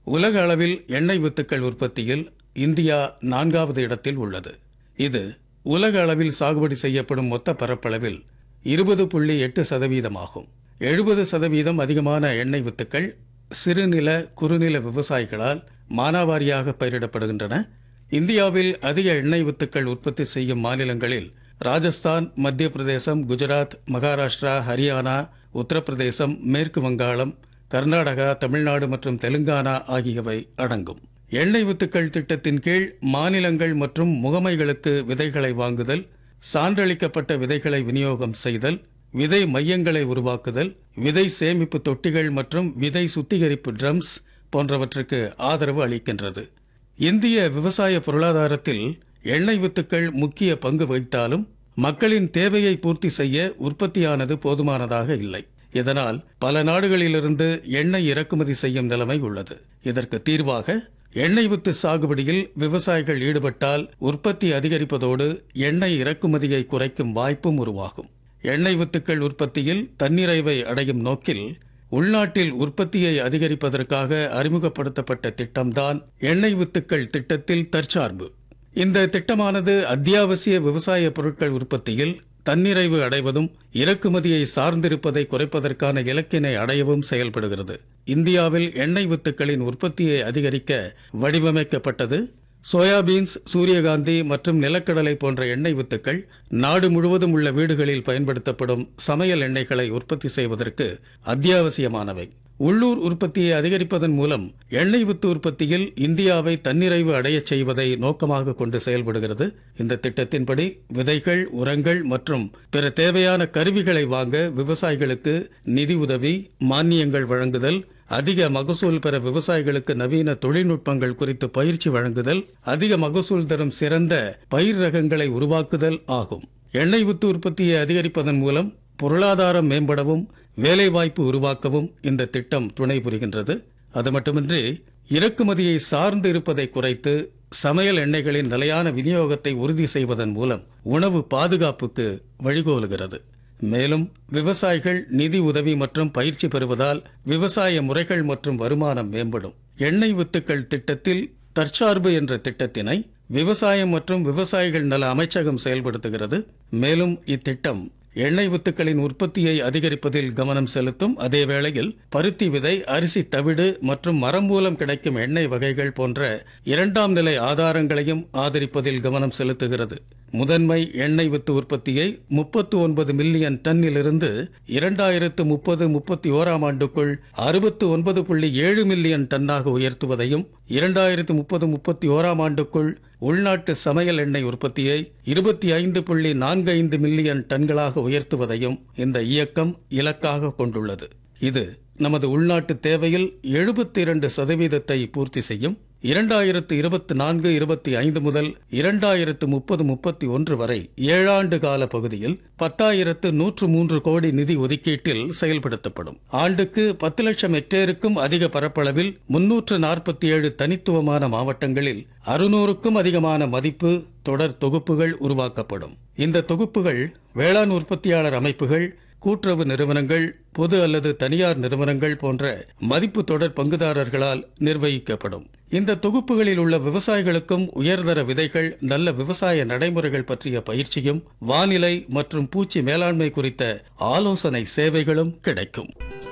உலக அளவில் எண்ணெய் வித்துக்கள் உற்பத்தியில் இந்தியா நான்காவது இடத்தில் உள்ளது இது உலக அளவில் சாகுபடி செய்யப்படும் மொத்த பரப்பளவில் இருபது புள்ளி எட்டு சதவீதமாகும் எழுபது சதவீதம் அதிகமான எண்ணெய் வித்துக்கள் சிறுநில குறுநில விவசாயிகளால் மானாவாரியாக பயிரிடப்படுகின்றன இந்தியாவில் அதிக எண்ணெய் வித்துக்கள் உற்பத்தி செய்யும் மாநிலங்களில் ராஜஸ்தான் மத்திய பிரதேசம் குஜராத் மகாராஷ்டிரா ஹரியானா உத்தரப்பிரதேசம் மேற்கு வங்காளம் கர்நாடகா தமிழ்நாடு மற்றும் தெலுங்கானா ஆகியவை அடங்கும் எண்ணெய் வித்துக்கள் திட்டத்தின் கீழ் மாநிலங்கள் மற்றும் முகமைகளுக்கு விதைகளை வாங்குதல் சான்றளிக்கப்பட்ட விதைகளை விநியோகம் செய்தல் விதை மையங்களை உருவாக்குதல் விதை சேமிப்பு தொட்டிகள் மற்றும் விதை சுத்திகரிப்பு ட்ரம்ஸ் போன்றவற்றுக்கு ஆதரவு அளிக்கின்றது இந்திய விவசாய பொருளாதாரத்தில் எண்ணெய் வித்துக்கள் முக்கிய பங்கு வகித்தாலும் மக்களின் தேவையை பூர்த்தி செய்ய உற்பத்தியானது போதுமானதாக இல்லை இதனால் பல நாடுகளிலிருந்து எண்ணெய் இறக்குமதி செய்யும் நிலைமை உள்ளது இதற்கு தீர்வாக எண்ணெய் வித்து சாகுபடியில் விவசாயிகள் ஈடுபட்டால் உற்பத்தி அதிகரிப்பதோடு எண்ணெய் இறக்குமதியை குறைக்கும் வாய்ப்பும் உருவாகும் எண்ணெய் வித்துக்கள் உற்பத்தியில் தன்னிறைவை அடையும் நோக்கில் உள்நாட்டில் உற்பத்தியை அதிகரிப்பதற்காக அறிமுகப்படுத்தப்பட்ட திட்டம்தான் எண்ணெய் வித்துக்கள் திட்டத்தில் தற்சார்பு இந்த திட்டமானது அத்தியாவசிய விவசாய பொருட்கள் உற்பத்தியில் தன்னிறைவு அடைவதும் இறக்குமதியை சார்ந்திருப்பதை குறைப்பதற்கான இலக்கினை அடையவும் செயல்படுகிறது இந்தியாவில் எண்ணெய் வித்துக்களின் உற்பத்தியை அதிகரிக்க வடிவமைக்கப்பட்டது சோயாபீன்ஸ் சூரியகாந்தி மற்றும் நிலக்கடலை போன்ற எண்ணெய் வித்துக்கள் நாடு முழுவதும் உள்ள வீடுகளில் பயன்படுத்தப்படும் சமையல் எண்ணெய்களை உற்பத்தி செய்வதற்கு அத்தியாவசியமானவை உள்ளூர் உற்பத்தியை அதிகரிப்பதன் மூலம் எண்ணெய் வித்து உற்பத்தியில் இந்தியாவை தன்னிறைவு அடையச் செய்வதை நோக்கமாக கொண்டு செயல்படுகிறது இந்த திட்டத்தின்படி விதைகள் உரங்கள் மற்றும் பிற தேவையான கருவிகளை வாங்க விவசாயிகளுக்கு நிதி உதவி மானியங்கள் வழங்குதல் அதிக மகசூல் பெற விவசாயிகளுக்கு நவீன தொழில்நுட்பங்கள் குறித்து பயிற்சி வழங்குதல் அதிக மகசூல் தரும் சிறந்த பயிர் ரகங்களை உருவாக்குதல் ஆகும் எண்ணெய் வித்து உற்பத்தியை அதிகரிப்பதன் மூலம் பொருளாதாரம் மேம்படவும் வேலைவாய்ப்பு உருவாக்கவும் இந்த திட்டம் துணை புரிகின்றது அது மட்டுமின்றி இறக்குமதியை சார்ந்து இருப்பதை குறைத்து சமையல் எண்ணெய்களின் நிலையான விநியோகத்தை உறுதி செய்வதன் மூலம் உணவு பாதுகாப்புக்கு வழிகோலுகிறது மேலும் விவசாயிகள் நிதி உதவி மற்றும் பயிற்சி பெறுவதால் விவசாய முறைகள் மற்றும் வருமானம் மேம்படும் எண்ணெய் வித்துக்கள் திட்டத்தில் தற்சார்பு என்ற திட்டத்தினை விவசாயம் மற்றும் விவசாயிகள் நல அமைச்சகம் செயல்படுத்துகிறது மேலும் இத்திட்டம் எண்ணெய் வித்துக்களின் உற்பத்தியை அதிகரிப்பதில் கவனம் செலுத்தும் அதே வேளையில் பருத்தி விதை அரிசி தவிடு மற்றும் மரம் மூலம் கிடைக்கும் எண்ணெய் வகைகள் போன்ற இரண்டாம் நிலை ஆதாரங்களையும் ஆதரிப்பதில் கவனம் செலுத்துகிறது முதன்மை எண்ணெய் வித்து உற்பத்தியை முப்பத்து ஒன்பது மில்லியன் டன்னிலிருந்து இரண்டாயிரத்து முப்பது முப்பத்தி ஓராம் ஆண்டுக்குள் அறுபத்து ஒன்பது புள்ளி ஏழு மில்லியன் டன்னாக உயர்த்துவதையும் இரண்டாயிரத்து முப்பது முப்பத்தி ஓராம் ஆண்டுக்குள் உள்நாட்டு சமையல் எண்ணெய் உற்பத்தியை இருபத்தி ஐந்து புள்ளி நான்கு ஐந்து மில்லியன் டன்களாக உயர்த்துவதையும் இந்த இயக்கம் இலக்காக கொண்டுள்ளது இது நமது உள்நாட்டு தேவையில் எழுபத்தி இரண்டு சதவீதத்தை பூர்த்தி செய்யும் இரண்டாயிரத்து இருபத்தி நான்கு இருபத்தி ஐந்து முதல் இரண்டாயிரத்து முப்பது முப்பத்தி ஒன்று வரை ஏழாண்டு கால பகுதியில் பத்தாயிரத்து நூற்று மூன்று கோடி நிதி ஒதுக்கீட்டில் செயல்படுத்தப்படும் ஆண்டுக்கு பத்து லட்சம் ஹெக்டேருக்கும் அதிக பரப்பளவில் முன்னூற்று நாற்பத்தி ஏழு தனித்துவமான மாவட்டங்களில் அறுநூறுக்கும் அதிகமான மதிப்பு தொடர் தொகுப்புகள் உருவாக்கப்படும் இந்த தொகுப்புகள் வேளாண் உற்பத்தியாளர் அமைப்புகள் கூட்டுறவு நிறுவனங்கள் பொது அல்லது தனியார் நிறுவனங்கள் போன்ற மதிப்பு தொடர் பங்குதாரர்களால் நிர்வகிக்கப்படும் இந்த தொகுப்புகளில் உள்ள விவசாயிகளுக்கும் உயர்தர விதைகள் நல்ல விவசாய நடைமுறைகள் பற்றிய பயிற்சியும் வானிலை மற்றும் பூச்சி மேலாண்மை குறித்த ஆலோசனை சேவைகளும் கிடைக்கும்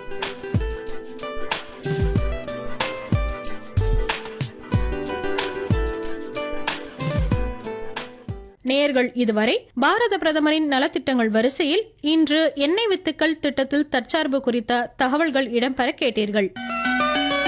நேயர்கள் இதுவரை பாரத பிரதமரின் நலத்திட்டங்கள் வரிசையில் இன்று எண்ணெய் வித்துக்கள் திட்டத்தில் தற்சார்பு குறித்த தகவல்கள் இடம்பெற கேட்டீர்கள்